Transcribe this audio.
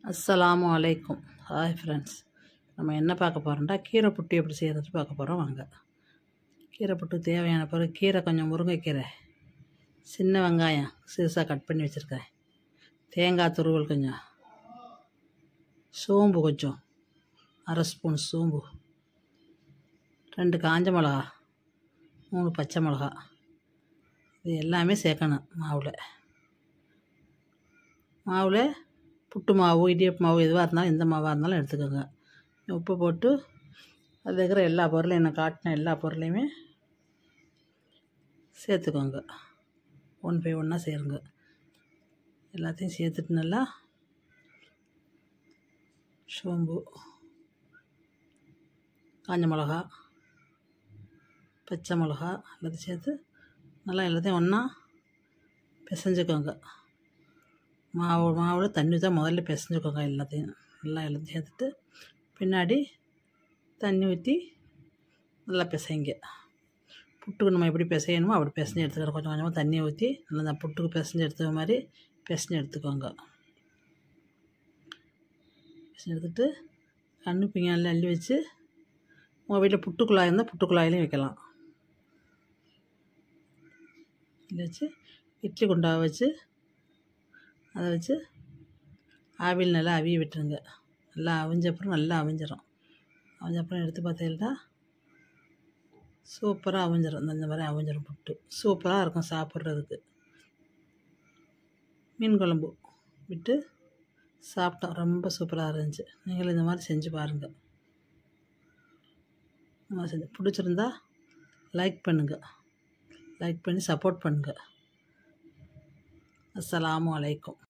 அஸ்ஸலாமு அலைக்கும் hi friends நம்ம என்ன பார்க்க போகிறோம்டா கீரை புட்டு எப்படி செய்கிறது பார்க்க போகிறோம் வாங்க கீரை புட்டு தேவையான பிறகு கீரை கொஞ்சம் முருங்கைக்கீரை சின்ன வெங்காயம் சிறுசாக கட் பண்ணி வச்சுருக்கேன் தேங்காய் துருவல் கொஞ்சம் சோம்பு கொஞ்சம் அரை ஸ்பூன் சோம்பு ரெண்டு காஞ்ச மிளகா மூணு பச்சை மிளகா இது எல்லாமே சேர்க்கணும் மாவில் மாவில் புட்டு மாவு இடியப்பு மாவு எதுவாக இருந்தாலும் எந்த மாவாக இருந்தாலும் எடுத்துக்கோங்க உப்பு போட்டு அது இருக்கிற எல்லா பொருளையும் நான் காட்டின எல்லா பொருளையுமே சேர்த்துக்கோங்க ஒன் பை ஒன்றா சேருங்க எல்லாத்தையும் சேர்த்துட்டு நல்லா சோம்பு காஞ்ச மிளகா பச்சை மிளகா எல்லாத்தையும் சேர்த்து நல்லா எல்லாத்தையும் ஒன்றா பிசைஞ்சுக்கோங்க மாவு மாவில் தண்ணி தான் முதல்ல பிசைஞ்சுக்கோங்க எல்லாத்தையும் நல்லா எல்லாத்தையும் சேர்த்துட்டு பின்னாடி தண்ணி ஊற்றி நல்லா பிசைங்க புட்டுக்கு நம்ம எப்படி பிசையணுமோ அப்படி பிசைஞ்சு எடுத்துக்கிறோம் கொஞ்சம் கொஞ்சமாக தண்ணியை ஊற்றி நல்லா அந்த புட்டுக்கு பிசைஞ்சு எடுத்துக்க மாதிரி பிசைஞ்சு எடுத்துக்கோங்க பிசைஞ்சு எடுத்துட்டு கண்ணு பிங்கானில் அள்ளி வச்சு உங்கள் வீட்டில் புட்டு குழாய் இருந்தால் புட்டு குழாயிலையும் வைக்கலாம் அள்ளி வச்சு இட்லி குண்டாவை வச்சு அதை வச்சு ஆவியில் நல்லா அவிய விட்டுருங்க நல்லா அவிஞ்ச அப்புறம் நல்லா அவிஞ்சிரும் அவிஞ்ச அப்புறம் எடுத்து பார்த்தீங்கன்னா சூப்பராக அவிஞ்சிரும் இந்த மாதிரி அவிஞ்சிரும் புட்டு சூப்பராக இருக்கும் சாப்பிட்றதுக்கு மீன் குழம்பு விட்டு சாப்பிட்டோம் ரொம்ப சூப்பராக இருந்துச்சு நீங்களும் இந்த மாதிரி செஞ்சு பாருங்கள் இந்த மாதிரி செஞ்சு பிடிச்சிருந்தா லைக் பண்ணுங்கள் லைக் பண்ணி சப்போர்ட் பண்ணுங்கள் அஸ்ஸலாமு அலைக்கும்